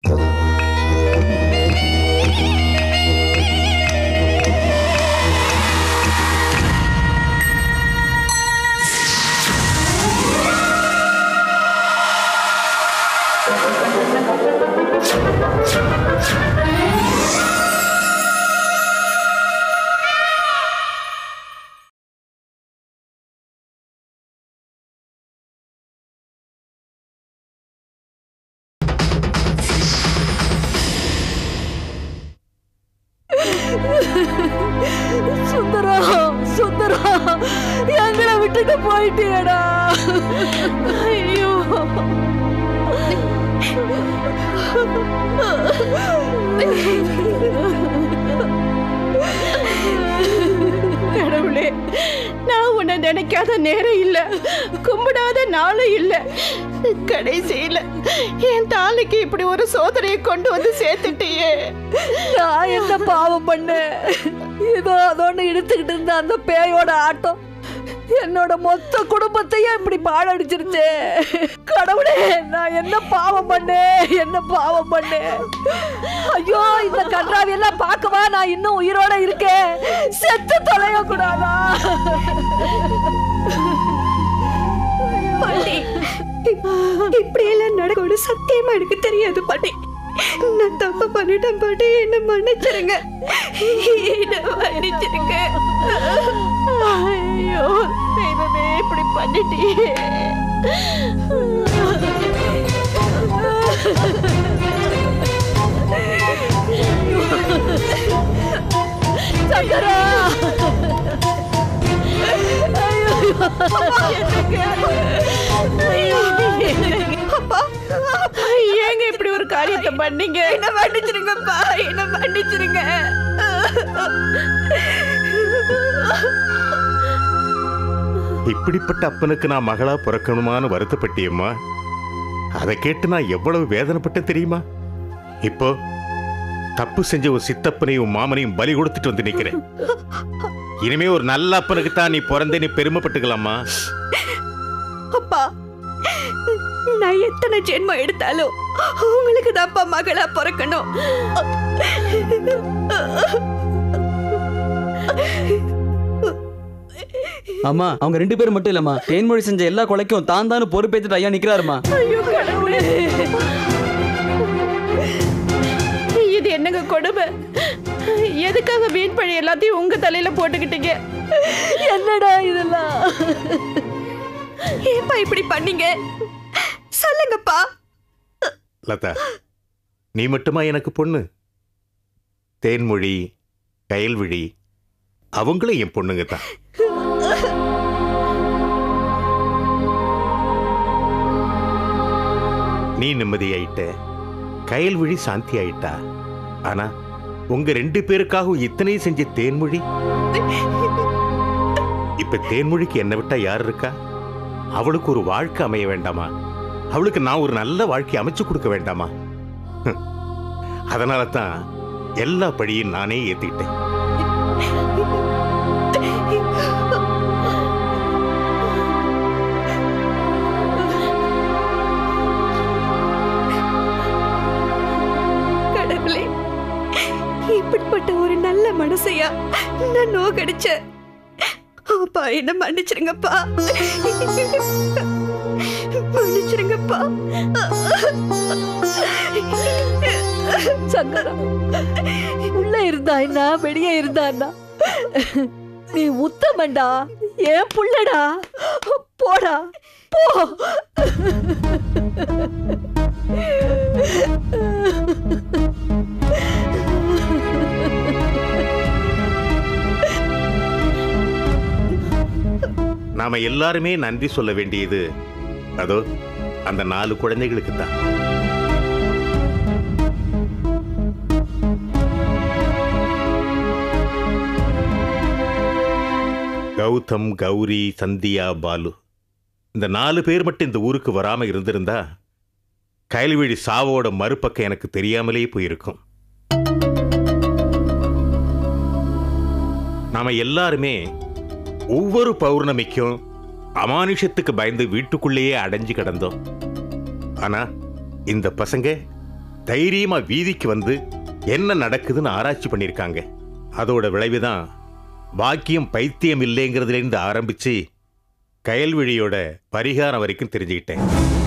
சுந்தரா சுந்தரா எங்களை விட்டுட்டு போயிட்டியடா ஐயோ கடவுளே நான் உன்னை நினைக்காத நேரம் இல்ல கும்பிடாத நாளும் இல்ல கடைசியில என் தாலிக்கு இப்படி ஒரு சோதனையை கொண்டு வந்து சேர்த்துட்டியே நான் என்ன பாவம் பண்ணேன் இதோ அதோன்னு இழுத்துக்கிட்டு இருந்த அந்த பேயோட ஆட்டம் என்னோட மொத்த குடும்பத்தையும் இப்படி பாழடிச்சிருச்சே கடவுளே நான் என்ன பாவம் பண்ணேன் என்ன பாவம் பண்ணேன் ஐயோ இந்த கன்றாவி எல்லாம் பார்க்கவா நான் இன்னும் உயிரோட இருக்கேன் செத்து தொலைய கூடாதா பாட்டி இப்படி எல்லாம் நடக்கும் சத்தியமா எனக்கு தெரியாது பாட்டி நான் தப்பு பண்ணிட்டேன் பாட்டி என்ன மன்னிச்சிருங்க என்ன மன்னிச்சிருங்க ஐயோ தெய்வமே இப்படி பண்ணிட்டியே சங்கரா அப்பா ஏங்க இப்படி ஒரு காரியத்தை பண்ணீங்க என்ன மன்னிச்சிருங்கப்பா என்ன மன்னிச்சிருங்க இப்படிப்பட்ட அப்பனுக்கு நான் மகளா பிறக்கணுமான்னு வருத்தப்பட்டியம்மா அதை கேட்டு நான் எவ்வளவு வேதனைப்பட்டேன் தெரியுமா இப்போ தப்பு செஞ்ச ஒரு சித்தப்பனையும் உன் மாமனையும் பலி கொடுத்துட்டு வந்து நிக்கிறேன் இனிமே ஒரு நல்ல அப்பனுக்கு தான் நீ பிறந்தே நீ பெருமைப்பட்டுக்கலாமா அப்பா நான் எத்தனை ஜென்மம் எடுத்தாலும் உங்களுக்கு தான்ப்பா மகளா பிறக்கணும் அம்மா அவங்க ரெண்டு பேரும் மட்டும் இல்லம்மா தேன்மொழி செஞ்ச எல்லா கொலைக்கும் தான் தானு பொறுப்பேற்றுட்டு ஐயா நிக்கிறாருமா ஐயோ கடவுளே இது என்னங்க கொடுமை எதுக்காக வீண் பழி எல்லாத்தையும் உங்க தலையில போட்டுக்கிட்டீங்க என்னடா இதெல்லாம் ஏப்பா இப்படி பண்ணீங்க சொல்லுங்கப்பா லதா நீ மட்டுமா எனக்கு பொண்ணு தேன்மொழி கயல்விழி அவங்களும் என் பொண்ணுங்க தான் நீ நிம்மதியாயிட்ட கயல்விழி சாந்தி ஆயிட்டா ஆனா உங்க ரெண்டு பேருக்காகவும் இத்தனை செஞ்ச தேன்மொழி இப்ப தேன்மொழிக்கு என்ன விட்டா யார் இருக்கா அவளுக்கு ஒரு வாழ்க்கை அமைய வேண்டாமா அவளுக்கு நான் ஒரு நல்ல வாழ்க்கை அமைச்சு கொடுக்க வேண்டாமா ஹம். அதனால தான் எல்லா பழியும் நானே ஏத்திக்கிட்டேன் கடவுளே இப்படிப்பட்ட ஒரு நல்ல மனசையா நான் நோகடிச்சேன் அப்பா என்ன மன்னிச்சிருங்கப்பா மன்னிச்சிருங்கப்பா சங்கரா உள்ள இருந்தா என்ன வெளியே இருந்தா என்ன நீ உத்தமண்டா ஏன் புள்ளடா போடா போ நாம எல்லாருமே நன்றி சொல்ல வேண்டியது அதோ அந்த நாலு குழந்தைகளுக்கு தான் கௌதம் கௌரி சந்தியா பாலு இந்த நாலு பேர் மட்டும் இந்த ஊருக்கு வராம இருந்திருந்தா கயல்விழி சாவோட மறுபக்கம் எனக்கு தெரியாமலே போயிருக்கும் நாம எல்லாருமே ஒவ்வொரு பௌர்ணமிக்கும் அமானுஷத்துக்கு பயந்து வீட்டுக்குள்ளேயே அடைஞ்சு கிடந்தோம் ஆனா இந்த பசங்க தைரியமா வீதிக்கு வந்து என்ன நடக்குதுன்னு ஆராய்ச்சி பண்ணியிருக்காங்க அதோட விளைவுதான் பாக்கியம் பைத்தியம் இல்லைங்கிறதுலேருந்து ஆரம்பிச்சு கயல்விழியோட பரிகாரம் வரைக்கும் தெரிஞ்சுக்கிட்டேன்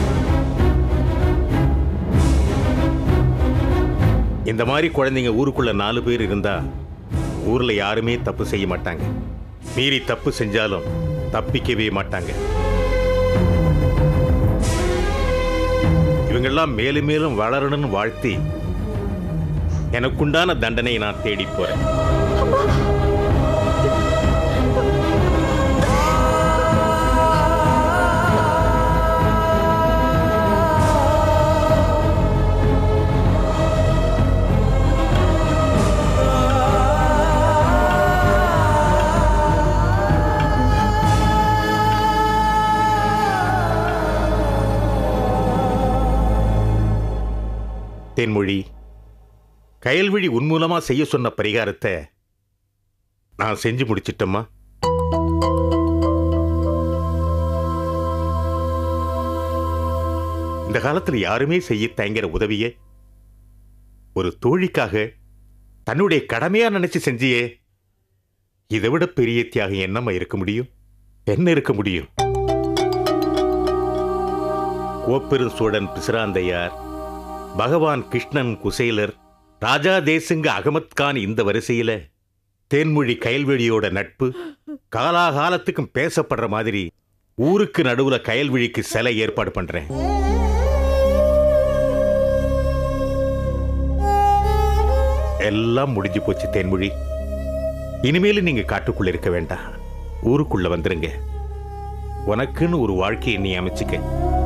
இந்த மாதிரி குழந்தைங்க ஊருக்குள்ள நாலு பேர் இருந்தா ஊர்ல யாருமே தப்பு செய்ய மாட்டாங்க மீறி தப்பு செஞ்சாலும் தப்பிக்கவே மாட்டாங்க இவங்கெல்லாம் மேலும் மேலும் வளரணும்னு வாழ்த்தி எனக்குண்டான தண்டனையை நான் தேடி போறேன் தென்மொழி கயல்விழி உன் மூலமா செய்ய சொன்ன பரிகாரத்தை நான் செஞ்சு முடிச்சிட்டோமா இந்த காலத்துல யாருமே செய்ய தயங்குற உதவியே ஒரு தோழிக்காக தன்னுடைய கடமையா நினைச்சு செஞ்சியே இதை விட பெரிய தியாகம் என்னம்மா இருக்க முடியும் என்ன இருக்க முடியும் கோப்பெரும் சோழன் பிசிராந்தையார் பகவான் கிருஷ்ணன் குசேலர் ராஜா தேசுங்க அகமத் கான் இந்த வரிசையில தேன்மொழி கயல்வெளியோட நட்பு காலாகாலத்துக்கும் பேசப்படுற மாதிரி ஊருக்கு நடுவுல கயல்விழிக்கு சிலை ஏற்பாடு பண்றேன் எல்லாம் முடிஞ்சு போச்சு தேன்மொழி இனிமேல் நீங்க காட்டுக்குள்ள இருக்க வேண்டாம் ஊருக்குள்ள வந்துருங்க உனக்குன்னு ஒரு வாழ்க்கையை நீ அமைச்சுக்க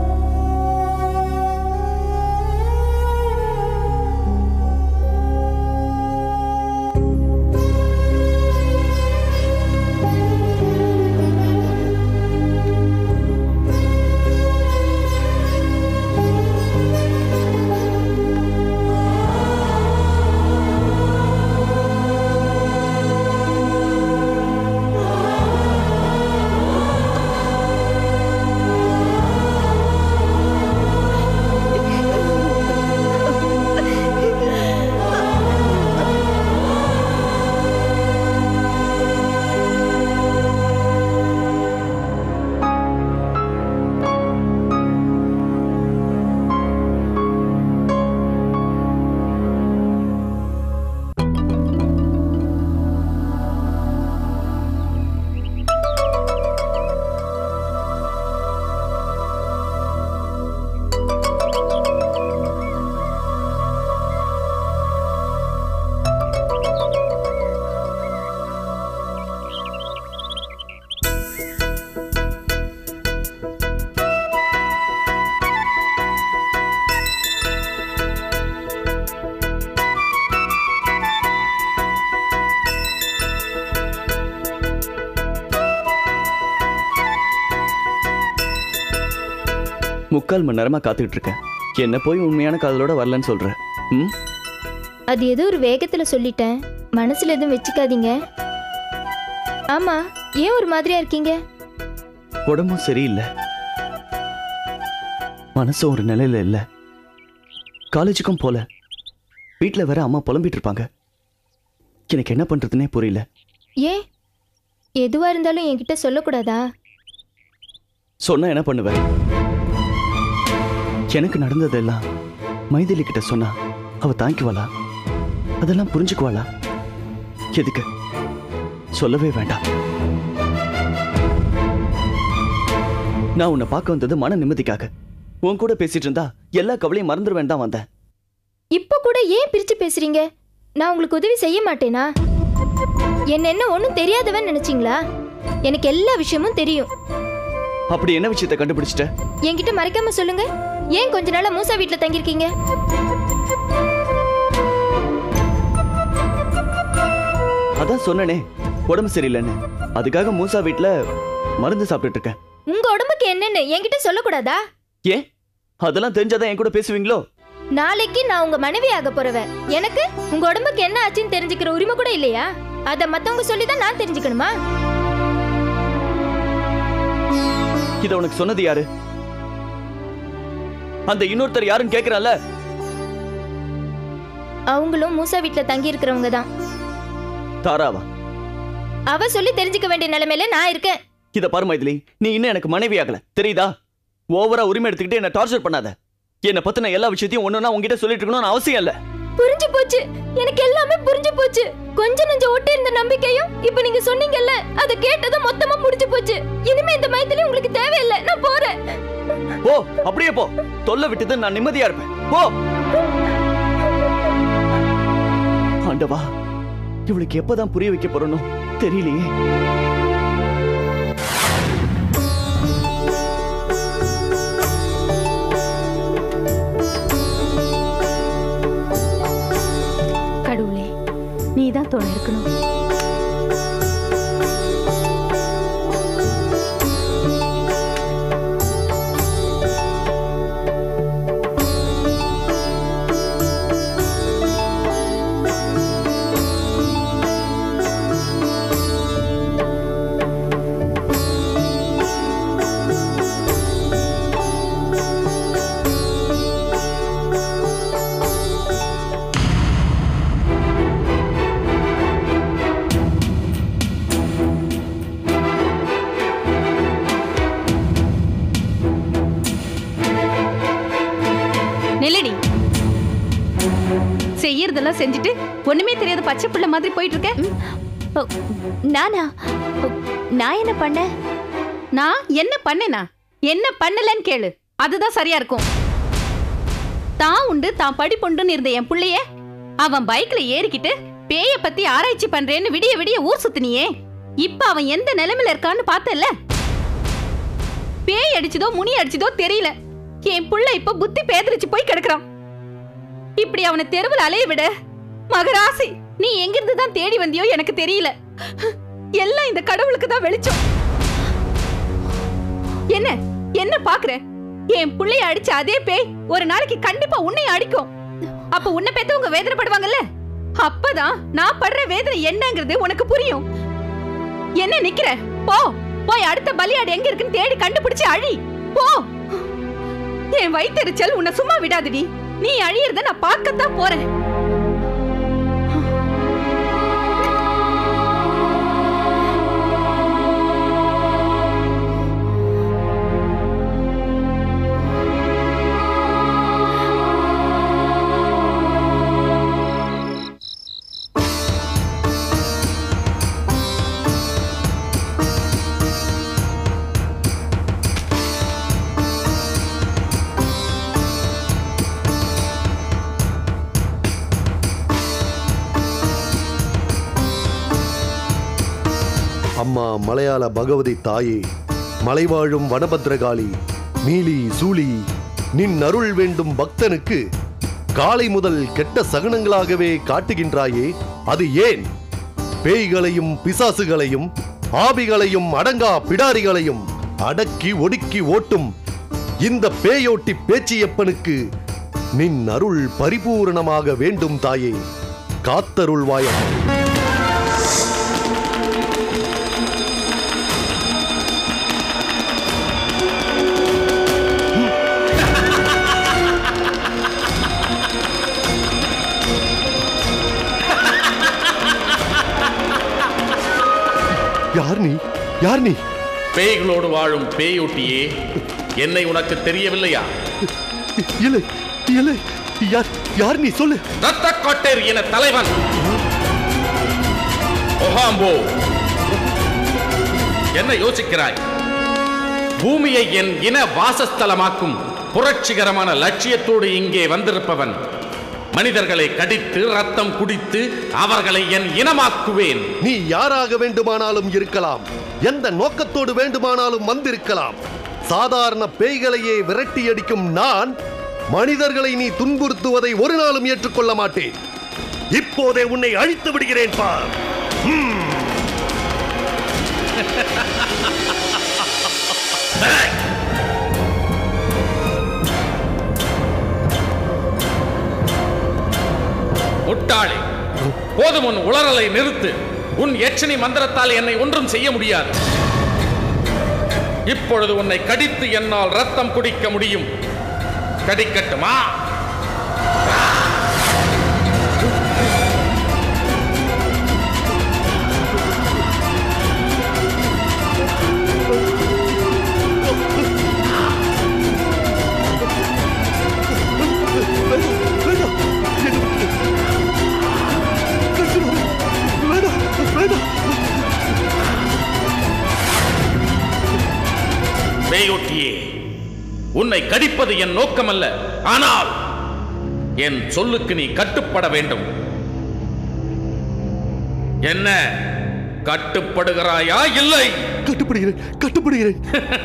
முக்கால் மணி நேரமா காத்துக்கிட்டு இருக்கேன் என்ன போய் உண்மையான காதலோட வரலன்னு சொல்ற ம் அது ஏதோ ஒரு வேகத்துல சொல்லிட்டேன் மனசுல எதுவும் வச்சுக்காதீங்க ஆமா ஏன் ஒரு மாதிரியா இருக்கீங்க உடம்பும் சரியில்லை மனசும் ஒரு நிலையில இல்ல காலேஜுக்கும் போல வீட்ல வேற அம்மா புலம்பிட்டு இருப்பாங்க எனக்கு என்ன பண்றதுனே புரியல ஏன் எதுவா இருந்தாலும் என்கிட்ட சொல்லக்கூடாதா சொன்னா என்ன பண்ணுவேன் எனக்கு நடந்ததெல்லாம் மைதிலி கிட்ட சொன்னா அவ தாங்கிக்குவாளா அதெல்லாம் புரிஞ்சுக்குவாளா எதுக்கு சொல்லவே வேண்டாம் நான் உன்னை பார்க்க வந்தது மன நிம்மதிக்காக உன் கூட பேசிட்டு இருந்தா எல்லா கவலையும் மறந்துடுவேன் தான் வந்தேன் இப்போ கூட ஏன் பிரிச்சு பேசுறீங்க நான் உங்களுக்கு உதவி செய்ய மாட்டேனா என்ன என்ன ஒன்றும் தெரியாதவன் நினைச்சீங்களா எனக்கு எல்லா விஷயமும் தெரியும் அப்படி என்ன விஷயத்தை கண்டுபிடிச்சிட்ட என்கிட்ட மறைக்காம சொல்லுங்க ஏன் கொஞ்ச நாளா மூசா வீட்ல தங்கியிருக்கீங்க அதான் சொன்னனே உடம்பு சரியில்லைன்னு அதுக்காக மூசா வீட்ல மருந்து சாப்பிட்டுட்டு இருக்கேன் உங்க உடம்புக்கு என்னன்னு என்கிட்ட சொல்லக்கூடாதா ஏன் அதெல்லாம் தெரிஞ்சாதான் என் கூட பேசுவீங்களோ நாளைக்கு நான் உங்க மனைவி ஆக போறவன் எனக்கு உங்க உடம்புக்கு என்ன ஆச்சுன்னு தெரிஞ்சுக்கிற உரிமை கூட இல்லையா அத மத்தவங்க சொல்லி தான் நான் தெரிஞ்சுக்கணுமா இத உனக்கு சொன்னது யாரு அந்த இன்னொருத்தர் யாருன்னு கேக்குறான்ல அவங்களும் மூசா வீட்ல தங்கி இருக்கிறவங்க தான் தாராவா அவ சொல்லி தெரிஞ்சுக்க வேண்டிய நிலைமையில நான் இருக்கேன் இத பாரு மைதிலி நீ இன்னும் எனக்கு மனைவி ஆகல தெரியுதா ஓவரா உரிமை எடுத்துக்கிட்டு என்ன டார்ச்சர் பண்ணாத என்ன பத்தின எல்லா விஷயத்தையும் ஒண்ணுனா உங்ககிட்ட சொல்லிட்டு இருக்கணும்னு அவசியம் இல்ல புரிஞ்சு போச்சு எனக்கு எல்லாமே புரிஞ்சு போச்சு கொஞ்ச நெஞ்ச ஒட்டி இருந்த நம்பிக்கையும் இப்ப நீங்க சொன்னீங்கல்ல அத கேட்டதும் மொத்தமா முடிஞ்சு போச்சு இனிமே இந்த மைத்திலி உங்களுக்கு தேவையில்லை நான் போறேன் போ அப்படியே போ தொல்லை விட்டுது நான் நிம்மதியா இருப்பேன் போ ஆண்டவா இவளுக்கு எப்பதான் புரிய வைக்க போறணும் தெரியலையே கடவுளே நீ தான் துணை இருக்கணும் நில்லடி செய்யறதெல்லாம் செஞ்சுட்டு ஒண்ணுமே தெரியாத பச்சை பிள்ளை மாதிரி போயிட்டு இருக்க நானா நான் என்ன பண்ணேன் நான் என்ன பண்ணேனா என்ன பண்ணலன்னு கேளு அதுதான் சரியா இருக்கும் தான் உண்டு தான் படிப்புண்டுன்னு இருந்த என் புள்ளைய அவன் பைக்ல ஏறிக்கிட்டு பேய பத்தி ஆராய்ச்சி பண்றேன்னு விடிய விடிய ஊர் சுத்தினியே இப்ப அவன் எந்த நிலைமையில இருக்கான்னு பார்த்தல பேய் அடிச்சதோ முனி அடிச்சதோ தெரியல என் புள்ள இப்ப புத்தி பேதரிச்சு போய் கிடக்குறான் இப்படி அவனை தெருவில் அலைய விட மகராசி நீ எங்கிருந்து தான் தேடி வந்தியோ எனக்கு தெரியல எல்லாம் இந்த கடவுளுக்கு தான் வெளிச்சம் என்ன என்ன பாக்குற என் புள்ளைய அடிச்ச அதே பேய் ஒரு நாளைக்கு கண்டிப்பா உன்னையும் அடிக்கும் அப்ப உன்னை பெத்தவங்க வேதனைப்படுவாங்கல்ல அப்பதான் நான் படுற வேதனை என்னங்கிறது உனக்கு புரியும் என்ன நிக்கிற போ போய் அடுத்த பலியாடு எங்க இருக்குன்னு தேடி கண்டுபிடிச்சு அழி போ என் வயித்தெரிச்சல் உன்னை சும்மா விடாதடி நீ அழியறத நான் பார்க்கத்தான் போறேன் அம்மா மலையாள பகவதி தாயே மலைவாழும் வனபத்ரகாளி நீலி சூலி நின் அருள் வேண்டும் பக்தனுக்கு காலை முதல் கெட்ட சகுனங்களாகவே காட்டுகின்றாயே அது ஏன் பேய்களையும் பிசாசுகளையும் ஆபிகளையும் அடங்கா பிடாரிகளையும் அடக்கி ஒடுக்கி ஓட்டும் இந்த பேயோட்டி பேச்சியப்பனுக்கு நின் அருள் பரிபூரணமாக வேண்டும் தாயே காத்தருள்வாயம்மா யார் நீ யார் நீ பேய்களோடு வாழும் பேயூட்டியே என்னை உனக்கு தெரியவில்லையா இல்லை இல்லை யார் யார் நீ சொல்லு ரத்த கோட்டேர் என தலைவன் ஒஹாம்போ என்ன யோசிக்கிறாய் பூமியை என் இன வாசஸ்தலமாக்கும் புரட்சிகரமான லட்சியத்தோடு இங்கே வந்திருப்பவன் மனிதர்களை கடித்து ரத்தம் குடித்து அவர்களை என் இனமாக்குவேன் நீ யாராக வேண்டுமானாலும் இருக்கலாம் எந்த நோக்கத்தோடு வேண்டுமானாலும் வந்திருக்கலாம் சாதாரண பேய்களையே விரட்டி அடிக்கும் நான் மனிதர்களை நீ துன்புறுத்துவதை ஒரு நாளும் ஏற்றுக்கொள்ள மாட்டேன் இப்போதே உன்னை அழித்து விடுகிறேன் பார் முட்டாளே போதும் உன் உளறலை நிறுத்து உன் எச்சனி மந்திரத்தால் என்னை ஒன்றும் செய்ய முடியாது இப்பொழுது உன்னை கடித்து என்னால் ரத்தம் குடிக்க முடியும் கடிக்கட்டுமா உன்னை கடிப்பது என் நோக்கமல்ல ஆனால் என் சொல்லுக்கு நீ கட்டுப்பட வேண்டும் என்ன கட்டுப்படுகிறாயா இல்லை கட்டுப்படுகிறேன் கட்டுப்படுகிறேன்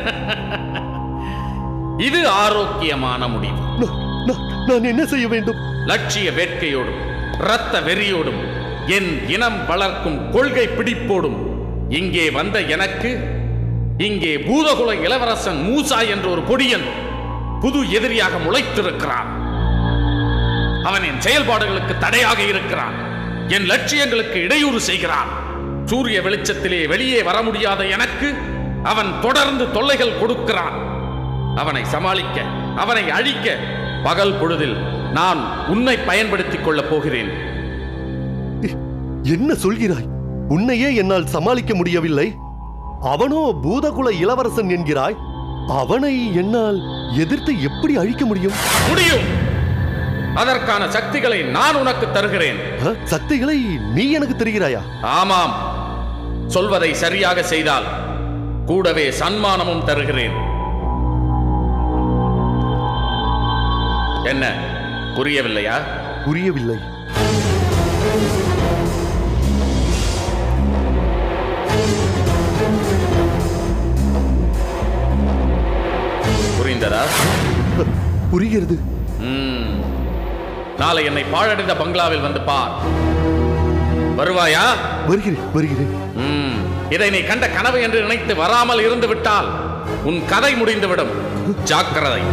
இது ஆரோக்கியமான முடிவு நான்- நான்- நான் என்ன செய்ய வேண்டும் லட்சிய வேட்கையோடும் இரத்த வெறியோடும் என் இனம் வளர்க்கும் கொள்கை பிடிப்போடும் இங்கே வந்த எனக்கு இங்கே பூதகுல இளவரசன் மூசா என்ற ஒரு பொடியன் புது எதிரியாக முளைத்திருக்கிறான் அவன் என் செயல்பாடுகளுக்கு தடையாக இருக்கிறான் என் லட்சியங்களுக்கு இடையூறு செய்கிறான் சூரிய வெளிச்சத்திலே வெளியே வர முடியாத எனக்கு அவன் தொடர்ந்து தொல்லைகள் கொடுக்கிறான் அவனை சமாளிக்க அவனை அழிக்க பகல் பொழுதில் நான் உன்னை பயன்படுத்திக் கொள்ளப் போகிறேன் என்ன சொல்கிறாய் உன்னையே என்னால் சமாளிக்க முடியவில்லை அவனோ பூதகுல இளவரசன் என்கிறாய் அவனை என்னால் எதிர்த்து எப்படி அழிக்க முடியும் முடியும் அதற்கான சக்திகளை நான் உனக்கு தருகிறேன் அ, சக்திகளை நீ எனக்கு தெரிகிறாயா ஆமாம் சொல்வதை சரியாக செய்தால் கூடவே சன்மானமும் தருகிறேன் என்ன புரியவில்லையா புரியவில்லை புரிந்ததா புரிகிறது ம். நாளை என்னை பாழடைந்த பங்களாவில் வந்து பார் வருவாயா வருகிறேன் வருகிறேன் ம். இதை நீ கண்ட கனவு என்று நினைத்து வராமல் இருந்து விட்டால் உன் கதை முடிந்துவிடும் ஜாக்கிரதை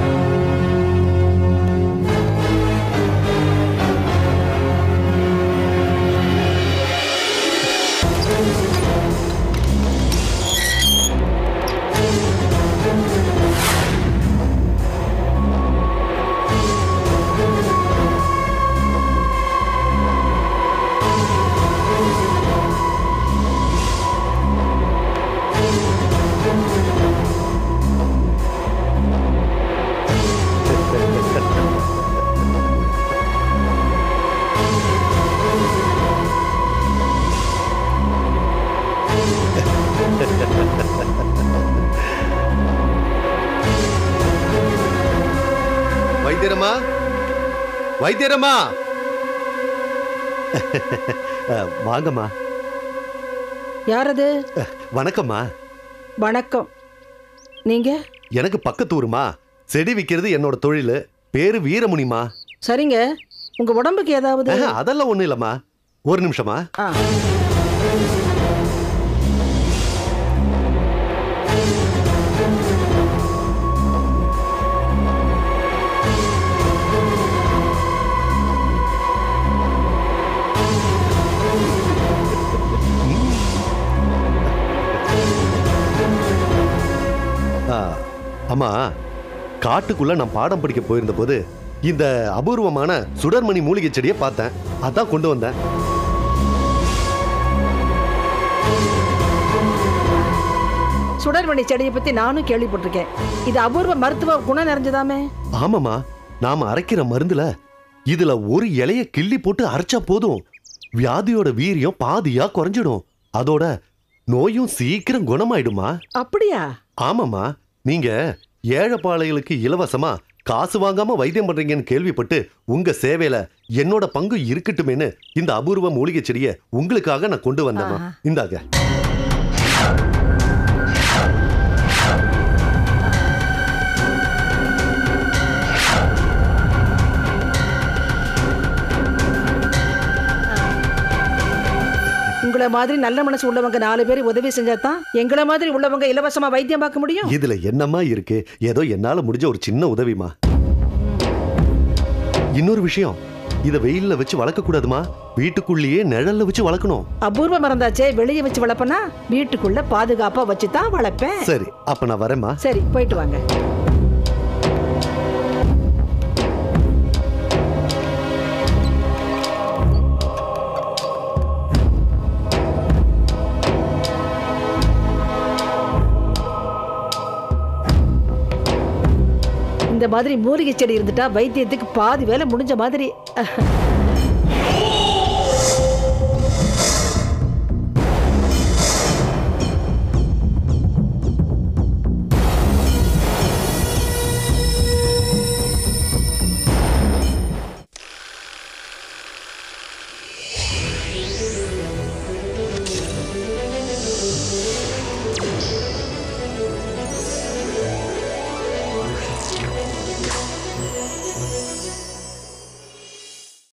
வைத்தியரமா வைத்தியரமா அ, வாங்கம்மா யார் அது அ, வணக்கம்மா வணக்கம் நீங்க எனக்கு பக்கத்து ஊருமா செடி விற்கிறது என்னோட தொழில் பேரு வீரமுனிமா சரிங்க உங்க உடம்புக்கு ஏதாவது ஆஹா, அதெல்லாம் ஒண்ணும் இல்லம்மா ஒரு நிமிஷமா ஆ ஆ, அம்மா காட்டுக்குள்ள நான் பாடம் படிக்க போயிருந்த போது இந்த அபூர்வமான சுடர்மணி மூலிகை செடியை பார்த்தேன் அதான் கொண்டு வந்தேன் சுடர்மணி செடியை பத்தி நானும் கேள்விப்பட்டிருக்கேன் இது அபூர்வ மருத்துவ குணம் நிறைஞ்சதாமே ஆமாம்மா நாம அரைக்கிற மருந்துல இதுல ஒரு இலைய கிள்ளி போட்டு அரைச்சா போதும் வியாதியோட வீரியம் பாதியா குறைஞ்சிடும் அதோட நோயும் சீக்கிரம் குணமாயிடுமா அப்படியா ஆமாம்மா நீங்க ஏழைப்பாளைகளுக்கு இலவசமா காசு வாங்காம வைத்தியம் பண்றீங்கன்னு கேள்விப்பட்டு உங்க சேவையில என்னோட பங்கு இருக்கட்டுமேன்னு இந்த அபூர்வ மூலிகை செடியை உங்களுக்காக நான் கொண்டு வந்தேம்மா ஆ. இந்தாங்க உங்களை மாதிரி நல்ல மனசு உள்ளவங்க நாலு பேர் உதவி செஞ்சா தான் எங்களை மாதிரி உள்ளவங்க இலவசமா வைத்தியம் பார்க்க முடியும் இதுல என்னம்மா இருக்கு ஏதோ என்னால முடிஞ்ச ஒரு சின்ன உதவிமா இன்னொரு விஷயம் இத வெயில்ல வச்சு வளர்க்க கூடாதுமா வீட்டுக்குள்ளேயே நிழல்ல வச்சு வளர்க்கணும் அபூர்வ மறந்தாச்சே வெளியே வச்சு வளர்ப்பனா வீட்டுக்குள்ள பாதுகாப்பா வச்சு தான் வளர்ப்பேன் சரி அப்ப நான் வரேம்மா சரி போயிட்டு வாங்க இந்த மாதிரி மூலிகை செடி இருந்துட்டா வைத்தியத்துக்கு பாதி வேலை முடிஞ்ச மாதிரி